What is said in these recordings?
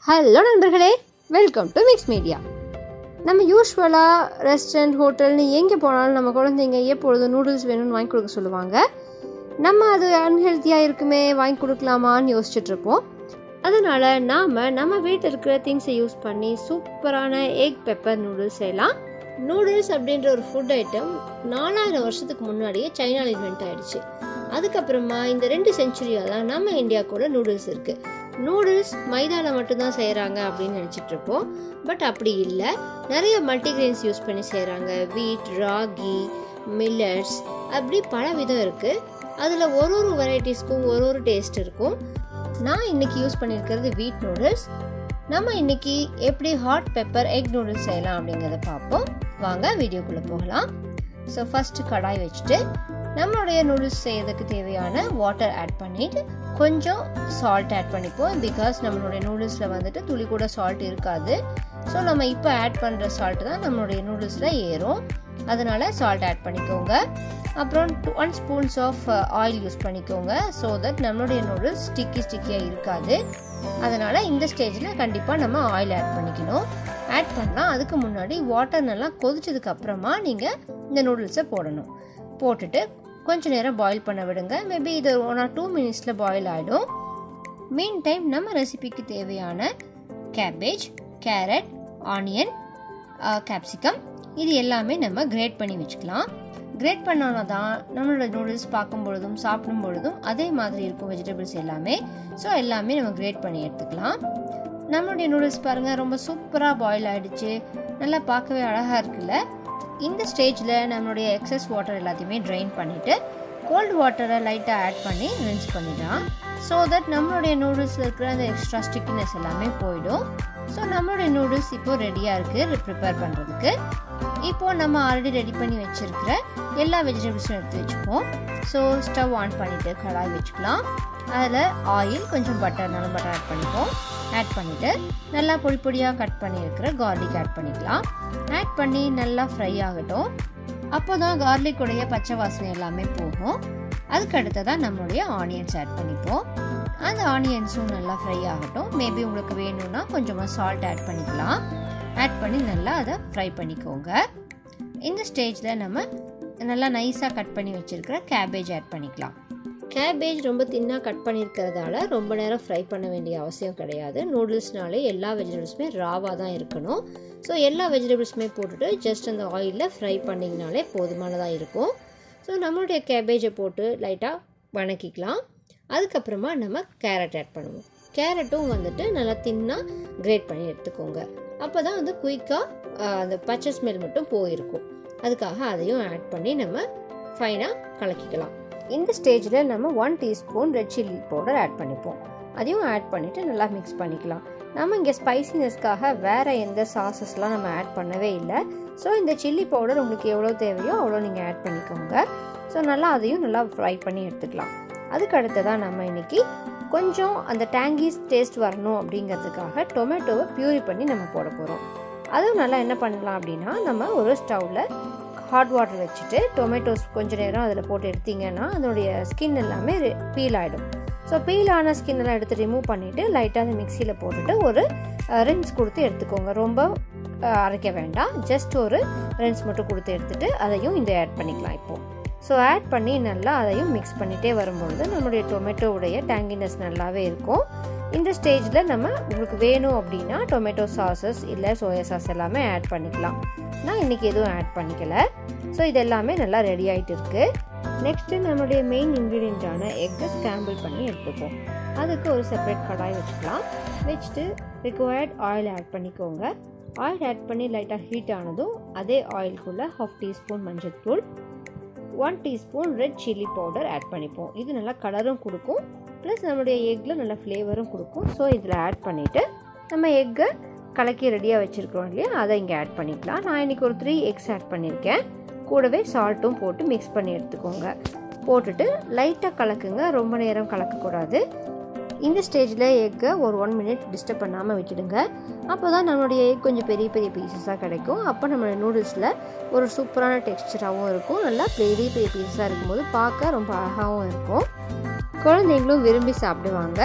hello நண்பர்களே welcome to mix media நம்ம யூஸ்வலாக ரெஸ்டாரண்ட் ஹோட்டல்னு எங்கே போனாலும் நம்ம குழந்தைங்க எப்பொழுதும் நூடுல்ஸ் வேணும்னு வாங்கி கொடுக்க சொல்லுவாங்க நம்ம அது அன்ஹெல்த்தியாக இருக்குமே வாங்கி கொடுக்கலாமான்னு யோசிச்சுட்டு இருப்போம் அதனால் நாம் நம்ம வீட்டில் இருக்கிற திங்ஸை யூஸ் பண்ணி சூப்பரான எக் பெப்பர் நூடுல்ஸ் செய்யலாம் நூடுல்ஸ் அப்படின்ற ஒரு ஃபுட் ஐட்டம் நாலாயிரம் வருஷத்துக்கு முன்னாடியே சைனாவில் இன்வென்ட் ஆயிடுச்சு அதுக்கப்புறமா இந்த ரெண்டு செஞ்சுரியாக தான் நம்ம இந்தியா கூட நூடுல்ஸ் இருக்குது நூடுல்ஸ் மைதாவில் மட்டும்தான் செய்கிறாங்க அப்படின்னு நினச்சிட்டு இருப்போம் பட் அப்படி இல்லை நிறைய மல்டிகிரெயின்ஸ் யூஸ் பண்ணி செய்கிறாங்க வீட் ராகி மில்லட்ஸ் அப்படி பல விதம் இருக்குது அதில் ஒரு ஒரு வெரைட்டிஸ்க்கும் ஒரு ஒரு டேஸ்ட் இருக்கும் நான் இன்னைக்கு யூஸ் பண்ணியிருக்கிறது வீட் நூடுல்ஸ் நம்ம இன்னைக்கு எப்படி ஹாட் பெப்பர் எக் நூடுல்ஸ் செய்யலாம் அப்படிங்கிறத பார்ப்போம் வாங்க வீடியோக்குள்ளே போகலாம் ஸோ ஃபஸ்ட்டு கடாய் வச்சுட்டு நம்மளுடைய நூடுல்ஸ் செய்யறதுக்கு தேவையான வாட்டர் ஆட் பண்ணிட்டு கொஞ்சம் சால்ட் ஆட் பண்ணிப்போம் பிகாஸ் நம்மளுடைய நூடுல்ஸில் வந்துட்டு துளி கூட சால்ட் இருக்காது ஸோ நம்ம இப்போ ஆட் பண்ணுற சால்ட் தான் நம்மளுடைய நூடுல்ஸில் ஏறும் அதனால் சால்ட் ஆட் பண்ணிக்கோங்க அப்புறம் one spoons of oil use பண்ணிக்கோங்க ஸோ தட் நம்மளுடைய நூடுல்ஸ் ஸ்டிக்கி ஸ்டிக்கியாக இருக்காது அதனால் இந்த ஸ்டேஜில் கண்டிப்பாக நம்ம ஆயில் ஆட் பண்ணிக்கணும் ஆட் பண்ணலாம் அதுக்கு முன்னாடி வாட்டர் நல்லா கொதிச்சதுக்கு அப்புறமா நீங்கள் இந்த நூடுல்ஸை போடணும் போட்டுட்டு கொஞ்ச நேரம் பாயில் பண்ண விடுங்க மேபி இது ஒன் ஆர் டூ மினிட்ஸில் பாயில் ஆகிடும் மீன் டைம் நம்ம ரெசிபிக்கு தேவையான கேபேஜ் கேரட் ஆனியன் கேப்சிகம் இது எல்லாமே நம்ம கிரேட் பண்ணி வச்சுக்கலாம் கிரேட் பண்ணோன்னா தான் நம்மளோட நூடுல்ஸ் பார்க்கும் பொழுதும் சாப்பிடும் பொழுதும் அதே மாதிரி இருக்கும் வெஜிடபிள்ஸ் எல்லாமே ஸோ எல்லாமே நம்ம கிரேட் பண்ணி எடுத்துக்கலாம் நம்மளுடைய நூடுல்ஸ் பாருங்கள் ரொம்ப சூப்பராக பாயில் ஆகிடுச்சு நல்லா பார்க்கவே அழகாக இருக்குல்ல இந்த ஸ்டேஜில் நம்மளுடைய எக்ஸஸ் வாட்டர் எல்லாத்தையுமே ட்ரைன் பண்ணிவிட்டு கோல்டு வாட்டரை லைட்டாக ஆட் பண்ணி ரின்ஸ் பண்ணிடலாம் ஸோ தட் நம்மளுடைய நூடுல்ஸில் இருக்கிற அந்த எக்ஸ்ட்ரா ஸ்டிக்கினஸ் எல்லாமே போயிடும் ஸோ நம்மளுடைய நூடுல்ஸ் இப்போது ரெடியாக இருக்குது ப்ரிப்பேர் பண்ணுறதுக்கு இப்போது நம்ம ஆல்ரெடி ரெடி பண்ணி வச்சுருக்கிற எல்லா வெஜிடபிள்ஸும் எடுத்து வச்சுப்போம் ஸோ ஸ்டவ் ஆன் பண்ணிவிட்டு கடாய் வச்சுக்கலாம் அதில் ஆயில் கொஞ்சம் பட்டர் நல்ல பட்டர் ஆட் பண்ணிப்போம் ஆட் பண்ணிவிட்டு நல்லா பொடி பொடியாக கட் பண்ணியிருக்கிற கார்லிக் ஆட் பண்ணிக்கலாம் ஆட் பண்ணி நல்லா ஃப்ரை ஆகட்டும் அப்போ தான் கார்லிக்குடைய பச்சை வாசனை எல்லாமே போகும் அதுக்கு அடுத்ததான் நம்மளுடைய ஆனியன்ஸ் ஆட் பண்ணிப்போம் அந்த ஆனியன்ஸும் நல்லா ஃப்ரை ஆகட்டும் மேபி உங்களுக்கு வேணும்னா கொஞ்சமாக சால்ட் ஆட் பண்ணிக்கலாம் ஆட் பண்ணி நல்லா அதை ஃப்ரை பண்ணிக்கோங்க இந்த ஸ்டேஜில் நம்ம நல்லா நைஸாக கட் பண்ணி வச்சுருக்கிற கேபேஜ் ஆட் பண்ணிக்கலாம் கேபேஜ் ரொம்ப தின்னாக கட் பண்ணியிருக்கிறதால ரொம்ப நேரம் ஃப்ரை பண்ண வேண்டிய அவசியம் கிடையாது நூடுல்ஸ்னாலே எல்லா வெஜிடபிள்ஸுமே ராவாக தான் இருக்கணும் ஸோ எல்லா வெஜிடபிள்ஸுமே போட்டுட்டு ஜஸ்ட் அந்த ஆயிலில் ஃப்ரை பண்ணிங்கனாலே போதுமானதாக இருக்கும் ஸோ நம்மளுடைய கேபேஜை போட்டு லைட்டாக வணக்கிக்கலாம் அதுக்கப்புறமா நம்ம கேரட் ஆட் பண்ணுவோம் கேரட்டும் வந்துட்டு நல்லா தின்னாக கிரேட் பண்ணி எடுத்துக்கோங்க அப்போ தான் வந்து குயிக்காக அந்த பச்சை ஸ்மெல் மட்டும் போயிருக்கும் அதுக்காக அதையும் ஆட் பண்ணி நம்ம ஃபைனாக கலக்கிக்கலாம் இந்த ஸ்டேஜில் நம்ம one teaspoon red chilli powder add பண்ணிப்போம் அதையும் ஆட் பண்ணிவிட்டு நல்லா மிக்ஸ் பண்ணிக்கலாம் நம்ம இங்கே ஸ்பைசினஸ்க்காக வேறு எந்த சாசஸ்லாம் நம்ம ஆட் பண்ணவே இல்லை ஸோ இந்த சில்லி பவுடர் உங்களுக்கு எவ்வளோ தேவையோ அவ்வளோ நீங்கள் ஆட் பண்ணிக்கோங்க ஸோ நல்லா அதையும் நல்லா ஃப்ரை பண்ணி எடுத்துக்கலாம் அதுக்கு அடுத்ததாக நம்ம இன்றைக்கி கொஞ்சம் அந்த டேங்கிஸ் டேஸ்ட் வரணும் அப்படிங்கிறதுக்காக டொமேட்டோவை பியூரி பண்ணி நம்ம போட போகிறோம் அதுவும் நல்லா என்ன பண்ணலாம் அப்படின்னா நம்ம ஒரு ஸ்டவ்வில் ஹாட் வாட்டர் வச்சுட்டு டொமேட்டோஸ் கொஞ்சம் நேரம் அதில் போட்டு எடுத்திங்கன்னா அதனுடைய ஸ்கின் எல்லாமே பீல் ஆகிடும் ஸோ பீல் ஆன ஸ்கின் எல்லாம் எடுத்து ரிமூவ் பண்ணிவிட்டு லைட்டாக அந்த மிக்சியில் போட்டுட்டு ஒரு ரென்ஸ் கொடுத்து எடுத்துக்கோங்க ரொம்ப அரைக்க வேண்டாம் ஜஸ்ட் ஒரு ரென்ஸ் மட்டும் கொடுத்து எடுத்துகிட்டு அதையும் இந்த ஆட் பண்ணிக்கலாம் இப்போது ஸோ ஆட் பண்ணி நல்லா அதையும் மிக்ஸ் பண்ணிகிட்டே வரும்பொழுது நம்மளுடைய டொமேட்டோவுடைய டேங்கினஸ் நல்லாவே இருக்கும் இந்த ஸ்டேஜில் நம்ம உங்களுக்கு வேணும் அப்படின்னா டொமேட்டோ சாசஸ் இல்லை சோயா சாஸ் எல்லாமே ஆட் பண்ணிக்கலாம் நான் இன்றைக்கி எதுவும் ஆட் பண்ணிக்கல ஸோ இது எல்லாமே நல்லா ரெடி ஆகிட்டு இருக்குது நெக்ஸ்ட்டு நம்மளுடைய மெயின் இன்க்ரீடியண்ட்டான எக்கை ஸ்கேம்பிள் பண்ணி எடுத்துப்போம் அதுக்கு ஒரு செப்பரேட் கடாய் வச்சுக்கலாம் வச்சுட்டு ரிக்வயர்ட் ஆயில் ஆட் பண்ணிக்கோங்க ஆயில் ஆட் பண்ணி லைட்டாக ஹீட் ஆனதும் அதே ஆயிலுக்குள்ளே ஹாஃப் டீஸ்பூன் மஞ்சள் தூள் one teaspoon red chilli powder add பண்ணிப்போம் இது நல்லா கலரும் கொடுக்கும் ப்ளஸ் நம்மளுடைய எக்கில் நல்ல ஃப்ளேவரும் கொடுக்கும் ஸோ இதில் ஆட் பண்ணிவிட்டு நம்ம எக்கை கலக்கி ரெடியாக வச்சுருக்கிறோம் இல்லையா அதை இங்கே ஆட் பண்ணிக்கலாம் நான் இன்றைக்கி ஒரு த்ரீ எக்ஸ் ஆட் பண்ணியிருக்கேன் கூடவே சால்ட்டும் போட்டு மிக்ஸ் பண்ணி எடுத்துக்கோங்க போட்டுட்டு லைட்டாக கலக்குங்க ரொம்ப நேரம் கலக்கக்கூடாது இந்த ஸ்டேஜில் எக்கை ஒரு ஒன் மினிட் டிஸ்டர்ப் பண்ணாமல் விட்டுடுங்க அப்போ தான் நம்மளுடைய எக் கொஞ்சம் பெரிய பெரிய பீசஸாக கிடைக்கும் அப்போ நம்மளுடைய நூடுல்ஸில் ஒரு சூப்பரான டெக்ஸ்டராகவும் இருக்கும் நல்லா பெரிய பெரிய பீசஸாக இருக்கும்போது பார்க்க ரொம்ப அழகாகவும் இருக்கும் குழந்தைங்களும் விரும்பி சாப்பிடுவாங்க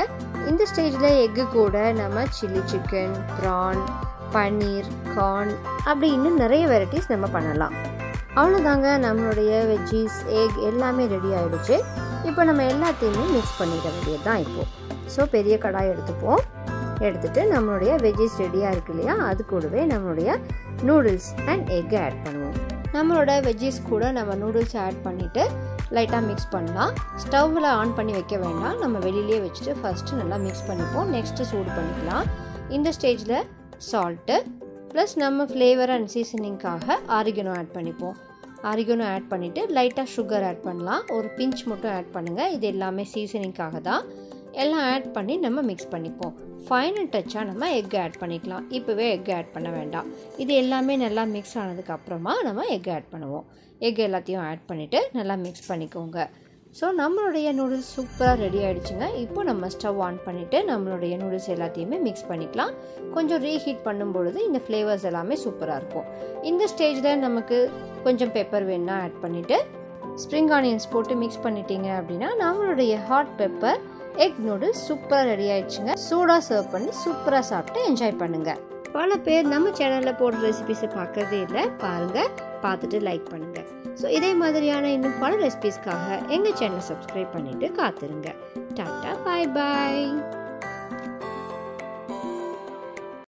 இந்த ஸ்டேஜில் எக்கு கூட நம்ம chilli chicken prawn paneer corn அப்படி இன்னும் நிறைய வெரைட்டிஸ் நம்ம பண்ணலாம் அவ்வளோதாங்க நம்மளுடைய வெஜ்ஜீஸ் எக் எல்லாமே ரெடி ஆகிடுச்சு இப்போ நம்ம எல்லாத்தையுமே மிக்ஸ் பண்ணிட வேண்டியது தான் இப்போது ஸோ பெரிய கடாய் எடுத்துப்போம் எடுத்துகிட்டு நம்மளுடைய வெஜ்ஜீஸ் ரெடியாக இருக்கு இல்லையா அது கூடவே நம்மளுடைய நூடுல்ஸ் அண்ட் எக்கை ஆட் பண்ணுவோம் நம்மளோட வெஜ்ஜீஸ் கூட நம்ம நூடுல்ஸ் ஆட் பண்ணிவிட்டு லைட்டாக மிக்ஸ் பண்ணலாம் ஸ்டவ்வில் ஆன் பண்ணி வைக்க வேண்டாம் நம்ம வெளியிலே வச்சுட்டு ஃபஸ்ட்டு நல்லா மிக்ஸ் பண்ணிப்போம் நெக்ஸ்ட்டு சூடு பண்ணிக்கலாம் இந்த ஸ்டேஜில் சால்ட்டு ப்ளஸ் நம்ம ஃப்ளேவர் அண்ட் சீசனிங்காக ஆரிகனோ ஆட் பண்ணிப்போம் ஆரிகனோ ஆட் பண்ணிவிட்டு லைட்டாக சுகர் ஆட் பண்ணலாம் ஒரு பிஞ்ச் மட்டும் ஆட் பண்ணுங்கள் இது எல்லாமே சீசனிங்காக தான் எல்லாம் ஆட் பண்ணி நம்ம மிக்ஸ் பண்ணிப்போம் ஃபைனல் டச்சாக நம்ம எக் ஆட் பண்ணிக்கலாம் இப்போவே எக் ஆட் பண்ண வேண்டாம் இது எல்லாமே நல்லா மிக்ஸ் ஆனதுக்கு அப்புறமா நம்ம எக் ஆட் பண்ணுவோம் எக் எல்லாத்தையும் ஆட் பண்ணிவிட்டு நல்லா மிக்ஸ் பண்ணிக்கோங்க ஸோ நம்மளுடைய நூடுல்ஸ் சூப்பராக ரெடி ஆகிடுச்சுங்க இப்போ நம்ம ஸ்டவ் ஆன் பண்ணிவிட்டு நம்மளுடைய நூடுல்ஸ் எல்லாத்தையுமே மிக்ஸ் பண்ணிக்கலாம் கொஞ்சம் ரீஹீட் பண்ணும் பொழுது இந்த ஃப்ளேவர்ஸ் எல்லாமே சூப்பராக இருக்கும் இந்த ஸ்டேஜில் நமக்கு கொஞ்சம் பெப்பர் வேணுன்னா ஆட் பண்ணிவிட்டு ஸ்ப்ரிங் ஆனியன்ஸ் போட்டு மிக்ஸ் பண்ணிட்டீங்க அப்படின்னா நம்மளுடைய ஹாட் பெப்பர் எக் நூடுல்ஸ் சூப்பராக ரெடி ஆயிடுச்சுங்க சூடாக சர்வ் பண்ணி சூப்பராக சாப்பிட்டு என்ஜாய் பண்ணுங்கள் பல பேர் நம்ம சேனலில் போடுற ரெசிபிஸை பார்க்கறதே இல்லை பாருங்கள் பார்த்துட்டு லைக் பண்ணுங்கள் ஸோ இதே மாதிரியான இன்னும் பல ரெசிபிஸ்க்காக எங்கள் சேனலை சப்ஸ்கிரைப் பண்ணிவிட்டு காத்துருங்க டாட்டா பாய் பாய்